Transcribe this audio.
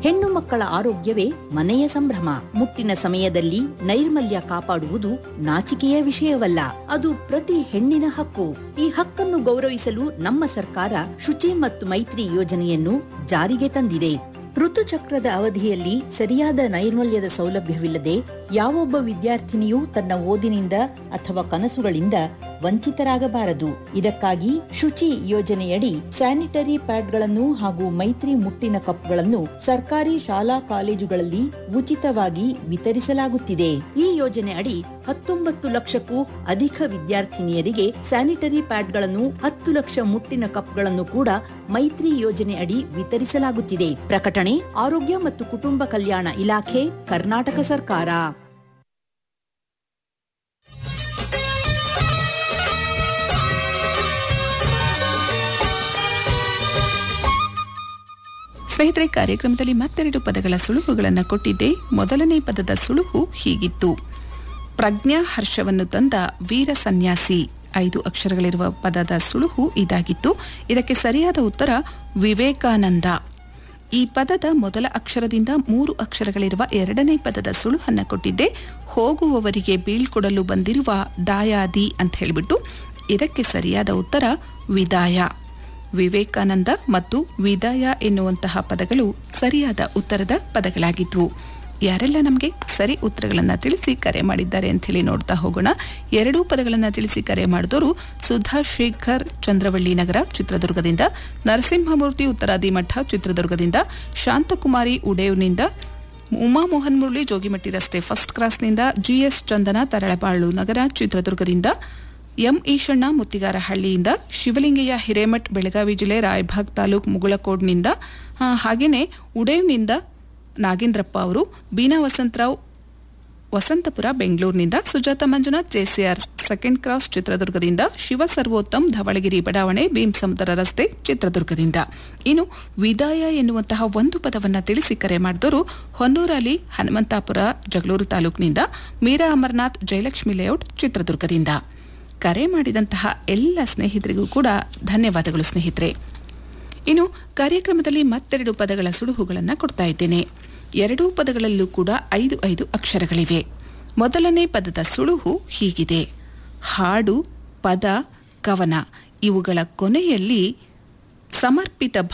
ಹೆಣ್ಣು ಮಕ್ಕಳ ಆರೋಗ್ಯವೇ ಮನೆಯ ಸಂಭ್ರಮ ಮುಟ್ಟಿನ ಸಮಯದಲ್ಲಿ ನೈರ್ಮಲ್ಯ ಕಾಪಾಡುವುದು ನಾಚಿಕೆಯ ವಿಷಯವಲ್ಲ ಅದು ಪ್ರತಿ ಹೆಣ್ಣಿನ ಹಕ್ಕು ಈ ಹಕ್ಕನ್ನು ಗೌರವಿಸಲು ನಮ್ಮ ಸರ್ಕಾರ ಶುಚಿ ಮತ್ತು ಮೈತ್ರಿ ಯೋಜನೆಯನ್ನು ಜಾರಿಗೆ ತಂದಿದೆ ಋತುಚಕ್ರದ ಅವಧಿಯಲ್ಲಿ ಸರಿಯಾದ ನೈರ್ಮಲ್ಯದ ಸೌಲಭ್ಯವಿಲ್ಲದೆ ಯಾವೊಬ್ಬ ವಿದ್ಯಾರ್ಥಿನಿಯೂ ತನ್ನ ಓದಿನಿಂದ ಅಥವಾ ಕನಸುಗಳಿಂದ ವಂಚಿತರಾಗಬಾರದು ಇದಕ್ಕಾಗಿ ಶುಚಿ ಯೋಜನೆಯಡಿ ಸ್ಯಾನಿಟರಿ ಪ್ಯಾಡ್ಗಳನ್ನು ಹಾಗೂ ಮೈತ್ರಿ ಮುಟ್ಟಿನ ಕಪ್ಗಳನ್ನು ಸರ್ಕಾರಿ ಶಾಲಾ ಕಾಲೇಜುಗಳಲ್ಲಿ ಉಚಿತವಾಗಿ ವಿತರಿಸಲಾಗುತ್ತಿದೆ ಈ ಯೋಜನೆ ಅಡಿ ಹತ್ತೊಂಬತ್ತು ಲಕ್ಷಕ್ಕೂ ಅಧಿಕ ವಿದ್ಯಾರ್ಥಿನಿಯರಿಗೆ ಸ್ಯಾನಿಟರಿ ಪ್ಯಾಡ್ಗಳನ್ನು ಹತ್ತು ಲಕ್ಷ ಮುಟ್ಟಿನ ಕಪ್ಗಳನ್ನು ಕೂಡ ಮೈತ್ರಿ ಯೋಜನೆ ಅಡಿ ವಿತರಿಸಲಾಗುತ್ತಿದೆ ಪ್ರಕಟಣೆ ಆರೋಗ್ಯ ಮತ್ತು ಕುಟುಂಬ ಕಲ್ಯಾಣ ಇಲಾಖೆ ಕರ್ನಾಟಕ ಸರ್ಕಾರ ಸ್ನೇಹಿತರೆ ಕಾರ್ಯಕ್ರಮದಲ್ಲಿ ಮತ್ತೆರಡು ಪದಗಳ ಸುಳುಹುಗಳನ್ನು ಕೊಟ್ಟಿದ್ದೆ ಮೊದಲನೇ ಪದದ ಸುಳುಹು ಹೀಗಿತ್ತು ಪ್ರಜ್ಞಾ ಹರ್ಷವನ್ನು ತಂದ ವೀರ ಸನ್ಯಾಸಿ ಐದು ಅಕ್ಷರಗಳಿರುವ ಪದದ ಸುಳುಹು ಇದಾಗಿತ್ತು ಇದಕ್ಕೆ ಸರಿಯಾದ ಉತ್ತರ ವಿವೇಕಾನಂದ ಈ ಪದದ ಮೊದಲ ಅಕ್ಷರದಿಂದ ಮೂರು ಅಕ್ಷರಗಳಿರುವ ಎರಡನೇ ಪದದ ಸುಳುಹನ್ನ ಕೊಟ್ಟಿದ್ದೆ ಹೋಗುವವರಿಗೆ ಬೀಳ್ಕೊಡಲು ಬಂದಿರುವ ದಾಯಾದಿ ಅಂತ ಹೇಳಿಬಿಟ್ಟು ಇದಕ್ಕೆ ಸರಿಯಾದ ಉತ್ತರ ವಿದಾಯ ವಿವೇಕಾನಂದ ಮತ್ತು ವಿದಾಯ ಎನ್ನುವಂತಹ ಪದಗಳು ಸರಿಯಾದ ಉತ್ತರದ ಪದಗಳಾಗಿದ್ವು ಯಾರೆಲ್ಲ ನಮಗೆ ಸರಿ ಉತ್ತರಗಳನ್ನು ತಿಳಿಸಿ ಕರೆ ಮಾಡಿದ್ದಾರೆ ಅಂತ ಹೇಳಿ ನೋಡ್ತಾ ಹೋಗೋಣ ಎರಡೂ ಪದಗಳನ್ನು ತಿಳಿಸಿ ಕರೆ ಮಾಡಿದವರು ಸುಧಾ ಶೇಖರ್ ಚಂದ್ರವಳ್ಳಿ ನಗರ ಚಿತ್ರದುರ್ಗದಿಂದ ನರಸಿಂಹಮೂರ್ತಿ ಉತ್ತರಾದಿ ಮಠ ಚಿತ್ರದುರ್ಗದಿಂದ ಶಾಂತಕುಮಾರಿ ಉಡೇವ್ನಿಂದ ಉಮಾಮೋಹನ್ ಮುರಳಿ ಜೋಗಿಮಟ್ಟಿ ರಸ್ತೆ ಫಸ್ಟ್ ಕ್ರಾಸ್ನಿಂದ ಜಿಎಸ್ ಚಂದನ ತರಳಬಾಳು ನಗರ ಚಿತ್ರದುರ್ಗದಿಂದ ಎಂ ಈಶಣ್ಣ ಮುತ್ತಿಗಾರಹಳ್ಳಿಯಿಂದ ಶಿವಲಿಂಗಯ್ಯ ಹಿರೇಮಠ್ ಬೆಳಗಾವಿ ಜಿಲ್ಲೆ ರಾಯಭಾಗ್ ತಾಲೂಕ್ ಮುಗುಳಕೋಡ್ನಿಂದ ಆ, ಹಾಗೇನೆ ಉಡೇವ್ನಿಂದ ನಾಗೇಂದ್ರಪ್ಪ ಅವರು ಬೀನಾ ವಸಂತರಾವ್ ವಸಂತಪುರ ಬೆಂಗಳೂರಿನಿಂದ Sujatha Manjunath JCR second cross ಚಿತ್ರದುರ್ಗದಿಂದ ಶಿವ ಸರ್ವೋತ್ತಮ್ ಧವಳಗಿರಿ ಬಡಾವಣೆ ಭೀಮಸಮುದ್ರ ರಸ್ತೆ ಚಿತ್ರದುರ್ಗದಿಂದ ಇನ್ನು ವಿದಾಯ ಎನ್ನುವಂತಹ ಒಂದು ಪದವನ್ನು ತಿಳಿಸಿ ಕರೆ ಮಾಡಿದವರು ಹೊನ್ನೂರಲ್ಲಿ ಹನುಮಂತಾಪುರ ಜಗಳೂರು ತಾಲೂಕಿನಿಂದ ಮೀರಾ ಅಮರನಾಥ್ ಜಯಲಕ್ಷ್ಮಿ ಲೇಔಟ್ ಚಿತ್ರದುರ್ಗದಿಂದ ಕರೆ ಮಾಡಿದಂತಹ ಎಲ್ಲ ಸ್ನೇಹಿತರಿಗೂ ಕೂಡ ಧನ್ಯವಾದಗಳು ಸ್ನೇಹಿತರೆ ಇನ್ನು ಕಾರ್ಯಕ್ರಮದಲ್ಲಿ ಮತ್ತೆರಡು ಪದಗಳ ಸುಳುಹುಗಳನ್ನು ಕೊಡ್ತಾ ಇದ್ದೇನೆ ಎರಡೂ ಪದಗಳಲ್ಲೂ ಕೂಡ ಐದು ಐದು ಅಕ್ಷರಗಳಿವೆ ಮೊದಲನೇ ಪದದ ಸುಳುಹು ಹೀಗಿದೆ ಹಾಡು ಪದ ಕವನ ಇವುಗಳ ಕೊನೆಯಲ್ಲಿ ಸಮರ್ಪಿತ